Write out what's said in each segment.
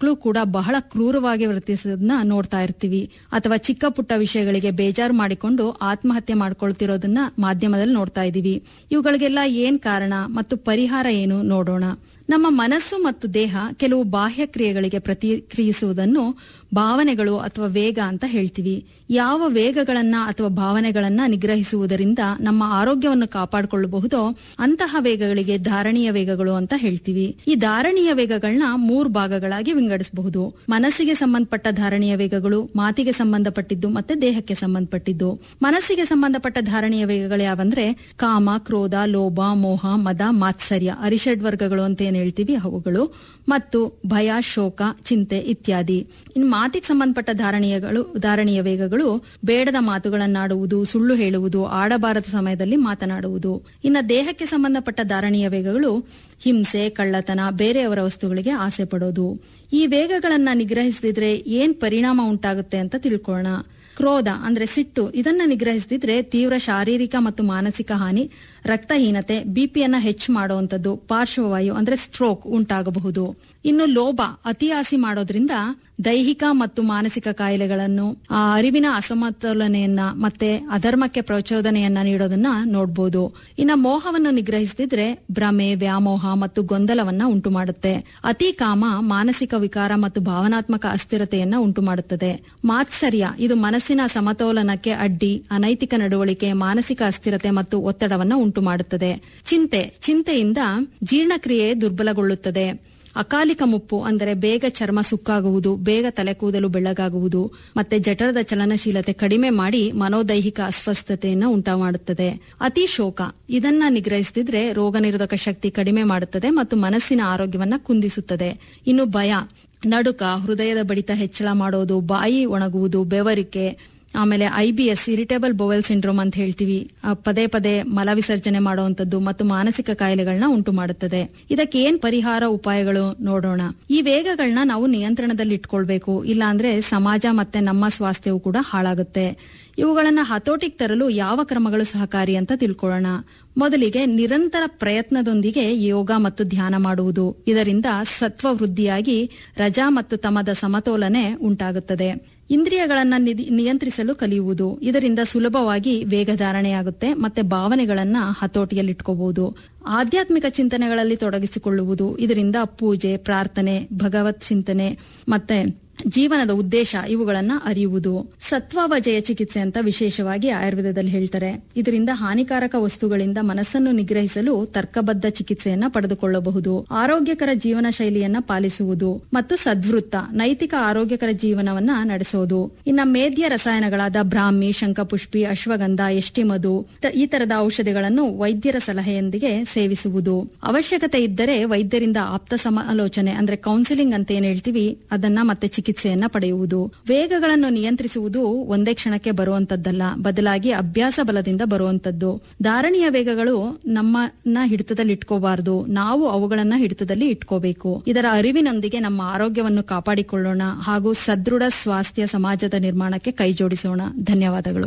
ಮಕ್ಕಳು ಕೂಡ ಬಹಳ ಕ್ರೂರವಾಗಿ ವರ್ತಿಸೋದನ್ನ ನೋಡ್ತಾ ಇರ್ತೀವಿ ಅಥವಾ ಚಿಕ್ಕ ಪುಟ್ಟ ವಿಷಯಗಳಿಗೆ ಬೇಜಾರು ಮಾಡಿಕೊಂಡು ಆತ್ಮಹತ್ಯೆ ಮಾಡ್ಕೊಳ್ತಿರೋದನ್ನ ಮಾಧ್ಯಮದಲ್ಲಿ ನೋಡ್ತಾ ಇದೀವಿ ಇವುಗಳಿಗೆಲ್ಲ ಏನ್ ಕಾರಣ ಮತ್ತು ಪರಿಹಾರ ಏನು ನೋಡೋಣ ನಮ್ಮ ಮನಸ್ಸು ಮತ್ತು ದೇಹ ಕೆಲವು ಬಾಹ್ಯ ಕ್ರಿಯೆಗಳಿಗೆ ಪ್ರತಿಕ್ರಿಯಿಸುವುದನ್ನು ಭಾವನೆಗಳು ಅಥವಾ ವೇಗ ಅಂತ ಹೇಳ್ತೀವಿ ಯಾವ ವೇಗಗಳನ್ನ ಅಥವಾ ಭಾವನೆಗಳನ್ನ ನಿಗ್ರಹಿಸುವುದರಿಂದ ನಮ್ಮ ಆರೋಗ್ಯವನ್ನು ಕಾಪಾಡಿಕೊಳ್ಳಬಹುದೋ ಅಂತಹ ವೇಗಗಳಿಗೆ ಧಾರಣೀಯ ವೇಗಗಳು ಅಂತ ಹೇಳ್ತೀವಿ ಈ ಧಾರಣೀಯ ವೇಗಗಳನ್ನ ಮೂರು ಭಾಗಗಳಾಗಿ ವಿಂಗಡಿಸಬಹುದು ಮನಸ್ಸಿಗೆ ಸಂಬಂಧಪಟ್ಟ ಧಾರಣೀಯ ವೇಗಗಳು ಮಾತಿಗೆ ಸಂಬಂಧಪಟ್ಟಿದ್ದು ಮತ್ತೆ ದೇಹಕ್ಕೆ ಸಂಬಂಧಪಟ್ಟಿದ್ದು ಮನಸ್ಸಿಗೆ ಸಂಬಂಧಪಟ್ಟ ಧಾರಣೀಯ ವೇಗಗಳು ಯಾವಂದ್ರೆ ಕಾಮ ಕ್ರೋಧ ಲೋಭ ಮೋಹ ಮದ ಮಾತ್ಸರ್ಯ ಅರಿಷಡ್ ವರ್ಗಗಳು ಅಂತ ಏನ್ ಹೇಳ್ತೀವಿ ಅವುಗಳು ಮತ್ತು ಭಯ ಶೋಕ ಚಿಂತೆ ಇತ್ಯಾದಿ ಇನ್ನು ಮಾತಿಗೆ ಸಂಬಂಧಪಟ್ಟ ಧಾರಣೀಯಗಳು ಧಾರಣೀಯ ವೇಗಗಳು ಬೇಡದ ಮಾತುಗಳನ್ನಾಡುವುದು ಸುಳ್ಳು ಹೇಳುವುದು ಆಡಬಾರದ ಸಮಯದಲ್ಲಿ ಮಾತನಾಡುವುದು ಇನ್ನು ದೇಹಕ್ಕೆ ಸಂಬಂಧಪಟ್ಟ ಧಾರಣೀಯ ವೇಗಗಳು ಹಿಂಸೆ ಕಳ್ಳತನ ಬೇರೆಯವರ ವಸ್ತುಗಳಿಗೆ ಆಸೆ ಪಡೋದು ಈ ವೇಗಗಳನ್ನ ನಿಗ್ರಹಿಸದಿದ್ರೆ ಏನ್ ಪರಿಣಾಮ ಉಂಟಾಗುತ್ತೆ ಅಂತ ತಿಳ್ಕೊಳ್ಳೋಣ ಕ್ರೋಧ ಅಂದ್ರೆ ಸಿಟ್ಟು ಇದನ್ನ ನಿಗ್ರಹಿಸದಿದ್ರೆ ತೀವ್ರ ಶಾರೀರಿಕ ಮತ್ತು ಮಾನಸಿಕ ಹಾನಿ ರಕ್ತಹೀನತೆ ಬಿಪಿಯನ್ನ ಹೆಚ್ಚು ಮಾಡುವಂತದ್ದು ಪಾರ್ಶ್ವವಾಯು ಅಂದ್ರೆ ಸ್ಟ್ರೋಕ್ ಉಂಟಾಗಬಹುದು ಇನ್ನು ಲೋಭ ಅತಿ ಆಸಿ ಮಾಡೋದ್ರಿಂದ ದೈಹಿಕ ಮತ್ತು ಮಾನಸಿಕ ಕಾಯಿಲೆಗಳನ್ನು ಆ ಅರಿವಿನ ಅಸಮತೋಲನೆಯನ್ನ ಮತ್ತೆ ಅಧರ್ಮಕ್ಕೆ ಪ್ರಚೋದನೆಯನ್ನ ನೀಡೋದನ್ನ ನೋಡಬಹುದು ಇನ್ನ ಮೋಹವನ್ನು ನಿಗ್ರಹಿಸದಿದ್ರೆ ಭ್ರಮೆ ವ್ಯಾಮೋಹ ಮತ್ತು ಗೊಂದಲವನ್ನ ಉಂಟು ಮಾಡುತ್ತೆ ಅತಿ ಕಾಮ ಮಾನಸಿಕ ವಿಕಾರ ಮತ್ತು ಭಾವನಾತ್ಮಕ ಅಸ್ಥಿರತೆಯನ್ನ ಉಂಟು ಮಾಡುತ್ತದೆ ಮಾತ್ಸರ್ಯ ಇದು ಮನಸ್ಸಿನ ಸಮತೋಲನಕ್ಕೆ ಅಡ್ಡಿ ಅನೈತಿಕ ನಡವಳಿಕೆ ಮಾನಸಿಕ ಅಸ್ಥಿರತೆ ಮತ್ತು ಒತ್ತಡವನ್ನ ಉಂಟು ಮಾಡುತ್ತದೆ ಚಿಂತೆ ಚಿಂತೆಯಿಂದ ಜೀರ್ಣಕ್ರಿಯೆ ದುರ್ಬಲಗೊಳ್ಳುತ್ತದೆ ಅಕಾಲಿಕ ಮುಪ್ಪು ಅಂದರೆ ಬೇಗ ಚರ್ಮ ಸುಕ್ಕಾಗುವುದು ಬೇಗ ತಲೆ ಕೂದಲು ಬೆಳ್ಳಗಾಗುವುದು ಮತ್ತೆ ಜಠರದ ಚಲನಶೀಲತೆ ಕಡಿಮೆ ಮಾಡಿ ಮನೋದೈಹಿಕ ಅಸ್ವಸ್ಥತೆಯನ್ನು ಉಂಟು ಮಾಡುತ್ತದೆ ಅತಿ ಶೋಕ ಇದನ್ನ ನಿಗ್ರಹಿಸದಿದ್ರೆ ರೋಗ ನಿರೋಧಕ ಶಕ್ತಿ ಕಡಿಮೆ ಮಾಡುತ್ತದೆ ಮತ್ತು ಮನಸ್ಸಿನ ಆರೋಗ್ಯವನ್ನ ಕುಂದಿಸುತ್ತದೆ ಇನ್ನು ಭಯ ನಡುಕ ಹೃದಯದ ಬಡಿತ ಹೆಚ್ಚಳ ಮಾಡೋದು ಬಾಯಿ ಒಣಗುವುದು ಬೆವರಿಕೆ ಆಮೇಲೆ I B S irritable bowel syndrome ಅಂತ ಹೇಳ್ತೀವಿ ಆ, ಪದೇ ಪದೇ ಮಲ ವಿಸರ್ಜನೆ ಮಾಡುವಂತದ್ದು ಮತ್ತು ಮಾನಸಿಕ ಕಾಯಿಲೆಗಳನ್ನ ಉಂಟು ಮಾಡುತ್ತದೆ ಇದಕ್ಕೆ ಏನ್ ಪರಿಹಾರ ಉಪಾಯಗಳು ನೋಡೋಣ ಈ ವೇಗಗಳನ್ನ ನಾವು ನಿಯಂತ್ರಣದಲ್ಲಿ ಇಟ್ಕೊಳ್ಬೇಕು ಇಲ್ಲಾಂದ್ರೆ ಸಮಾಜ ಮತ್ತೆ ನಮ್ಮ ಸ್ವಾಸ್ಥ್ಯವು ಕೂಡ ಹಾಳಾಗುತ್ತೆ ಇವುಗಳನ್ನ ಹತೋಟಿಗೆ ತರಲು ಯಾವ ಕ್ರಮಗಳು ಸಹಕಾರಿ ಅಂತ ತಿಳ್ಕೊಳ್ಳೋಣ ಮೊದಲಿಗೆ ನಿರಂತರ ಪ್ರಯತ್ನದೊಂದಿಗೆ ಯೋಗ ಮತ್ತು ಧ್ಯಾನ ಮಾಡುವುದು ಇದರಿಂದ ಸತ್ವ ವೃದ್ಧಿಯಾಗಿ ರಜಾ ಮತ್ತು ತಮದ ಸಮತೋಲನೆ ಉಂಟಾಗುತ್ತದೆ ಇಂದ್ರಿಯಗಳನ್ನ ನಿಧಿ- ನಿಯಂತ್ರಿಸಲು ಕಲಿಯುವುದು ಇದರಿಂದ ಸುಲಭವಾಗಿ ವೇಗಧಾರಣೆಯಾಗುತ್ತೆ ಮತ್ತೆ ಭಾವನೆಗಳನ್ನ ಹತೋಟಿಯಲ್ಲಿಟ್ಕೋಬಹುದು ಆಧ್ಯಾತ್ಮಿಕ ಚಿಂತನೆಗಳಲ್ಲಿ ತೊಡಗಿಸಿಕೊಳ್ಳುವುದು ಇದರಿಂದ ಪೂಜೆ ಪ್ರಾರ್ಥನೆ ಭಗವತ್ ಚಿಂತನೆ ಮತ್ತೆ ಜೀವನದ ಉದ್ದೇಶ ಇವುಗಳನ್ನ ಅರಿಯುವುದು ಸತ್ವಾವಜಯ ಚಿಕಿತ್ಸೆ ಅಂತ ವಿಶೇಷವಾಗಿ ಆಯುರ್ವೇದದಲ್ಲಿ ಹೇಳ್ತಾರೆ ಇದರಿಂದ ಹಾನಿಕಾರಕ ವಸ್ತುಗಳಿಂದ ಮನಸ್ಸನ್ನು ನಿಗ್ರಹಿಸಲು ತರ್ಕಬದ್ಧ ಚಿಕಿತ್ಸೆಯನ್ನ ಪಡೆದುಕೊಳ್ಳಬಹುದು ಆರೋಗ್ಯಕರ ಜೀವನ ಶೈಲಿಯನ್ನ ಪಾಲಿಸುವುದು ಮತ್ತು ಸದ್ವೃತ್ತ ನೈತಿಕ ಆರೋಗ್ಯಕರ ಜೀವನವನ್ನ ನಡೆಸೋದು ಇನ್ನ ಮೇಧ್ಯ ರಸಾಯನಗಳಾದ ಬ್ರಾಹ್ಮಿ ಶಂಖಪುಷ್ಪಿ ಅಶ್ವಗಂಧ ಎಷ್ಟಿಮಧು ತ- ಈ ತರದ ಔಷಧಿಗಳನ್ನು ವೈದ್ಯರ ಸಲಹೆಯೊಂದಿಗೆ ಸೇವಿಸುವುದು ಅವಶ್ಯಕತೆ ಇದ್ದರೆ ವೈದ್ಯರಿಂದ ಆಪ್ತ ಸಮಾಲೋಚನೆ ಅಂದ್ರೆ ಕೌನ್ಸಿಲಿಂಗ್ ಅಂತ ಏನ್ ಹೇಳ್ತೀವಿ ಅದನ್ನ ಮತ್ತೆ ಚಿಕಿತ್ಸೆಯನ್ನ ಪಡೆಯುವುದು ವೇಗಗಳನ್ನು ನಿಯಂತ್ರಿಸುವುದು ಒಂದೇ ಕ್ಷಣಕ್ಕೆ ಬರುವಂತದ್ದಲ್ಲ ಬದಲಾಗಿ ಅಭ್ಯಾಸ ಬಲದಿಂದ ಬರುವಂತದ್ದು ಧಾರಣೀಯ ವೇಗಗಳು ನಮ್ಮನ್ನ ಹಿಡಿತದಲ್ಲಿ ಇಟ್ಕೋಬಾರದು ನಾವು ಅವುಗಳನ್ನ ಹಿಡಿತದಲ್ಲಿ ಇಟ್ಕೋಬೇಕು ಇದರ ಅರಿವಿನೊಂದಿಗೆ ನಮ್ಮ ಆರೋಗ್ಯವನ್ನು ಕಾಪಾಡಿಕೊಳ್ಳೋಣ ಹಾಗೂ ಸದೃಢ ಸ್ವಾಸ್ಥ್ಯ ಸಮಾಜದ ನಿರ್ಮಾಣಕ್ಕೆ ಕೈಜೋಡಿಸೋಣ ಧನ್ಯವಾದಗಳು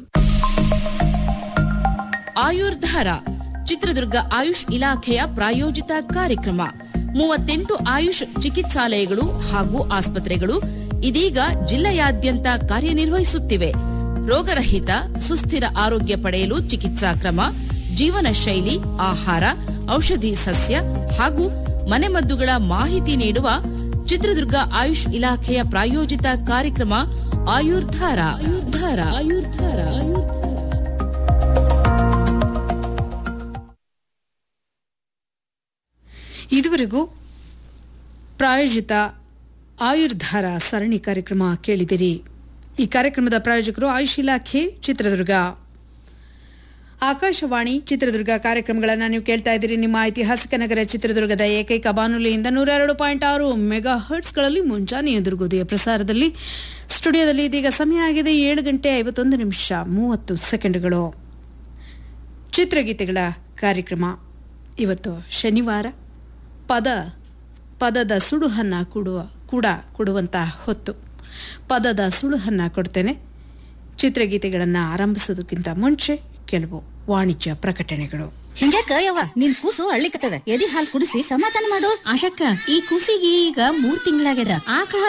ಆಯುರ್ಧಾರ ಚಿತ್ರದುರ್ಗ ಆಯುಷ್ ಇಲಾಖೆಯ ಪ್ರಾಯೋಜಿತ ಕಾರ್ಯಕ್ರಮ ಮೂವತ್ತೆಂಟು ಆಯುಷ್ ಚಿಕಿತ್ಸಾಲಯಗಳು ಹಾಗೂ ಆಸ್ಪತ್ರೆಗಳು ಇದೀಗ ಜಿಲ್ಲೆಯಾದ್ಯಂತ ಕಾರ್ಯನಿರ್ವಹಿಸುತ್ತಿವೆ ರೋಗರಹಿತ ಸುಸ್ಥಿರ ಆರೋಗ್ಯ ಪಡೆಯಲು ಚಿಕಿತ್ಸಾ ಕ್ರಮ ಜೀವನ ಶೈಲಿ ಆಹಾರ ಔಷಧಿ ಸಸ್ಯ ಹಾಗೂ ಮನೆಮದ್ದುಗಳ ಮಾಹಿತಿ ನೀಡುವ ಚಿತ್ರದುರ್ಗ ಆಯುಷ್ ಇಲಾಖೆಯ ಪ್ರಾಯೋಜಿತ ಕಾರ್ಯಕ್ರಮ ಆಯುರ್ಧಾರ ಆಯುರ್ಧಾರ ಆಯುರ್ಧಾರ ಆಯುರ್ಧಾರ ಇದುವರೆಗೂ ಪ್ರಾಯೋಜಿತ ಆಯುರ್ಧಾರ ಸರಣಿ ಕಾರ್ಯಕ್ರಮ ಕೇಳಿದಿರಿ ಈ ಕಾರ್ಯಕ್ರಮದ ಪ್ರಾಯೋಜಕರು ಆಯುಷ್ ಇಲಾಖೆ ಚಿತ್ರದುರ್ಗ ಆಕಾಶವಾಣಿ ಚಿತ್ರದುರ್ಗ ಕಾರ್ಯಕ್ರಮಗಳನ್ನು ನೀವು ಕೇಳ್ತಾ ಇದ್ದೀರಿ ನಿಮ್ಮ ಐತಿಹಾಸಿಕ ನಗರ ಚಿತ್ರದುರ್ಗದ ಏಕೈಕ ಬಾನುಲಿಯಿಂದ ನೂರ ಎರಡು ಪಾಯಿಂಟ್ ಆರು ಮೆಗಾ ಹರ್ಟ್ಸ್ಗಳಲ್ಲಿ ಮುಂಜಾನೆಯ ದುರ್ಗೋದಯ ಪ್ರಸಾರದಲ್ಲಿ ಸ್ಟುಡಿಯೋದಲ್ಲಿ ಇದೀಗ ಸಮಯ ಆಗಿದೆ ಏಳು ಗಂಟೆ ಐವತ್ತೊಂದು ನಿಮಿಷ ಮೂವತ್ತು ಸೆಕೆಂಡ್ಗಳು ಚಿತ್ರಗೀತೆಗಳ ಕಾರ್ಯಕ್ರಮ ಇವತ್ತು ಶನಿವಾರ ಪದ ಪದದ ಸುಳುಹನ್ನ ಕೊಡುವ ಕೂಡ ಕೊಡುವಂಥ ಹೊತ್ತು ಪದದ ಸುಳುಹನ್ನ ಕೊಡ್ತೇನೆ ಚಿತ್ರಗೀತೆಗಳನ್ನು ಆರಂಭಿಸೋದಕ್ಕಿಂತ ಮುಂಚೆ ಕೆಲವು ವಾಣಿಜ್ಯ ಪ್ರಕಟಣೆಗಳು ಹಿಂಗ್ಯಾಕ ಯವ್ವ ನಿನ್ ಕೂಸು ಅಳ್ಳಿಕತ್ತದ ಎದಿ ಹಾಲ್ ಕುಡಿಸಿ ಸಮಾಧಾನ ಮಾಡು ಆಶಕ್ಕ ಈ ಕೂಸಿಗೆ ಈಗ ಮೂರ್ ತಿಂಗಳಾಗ್ಯದ ಆಕಳ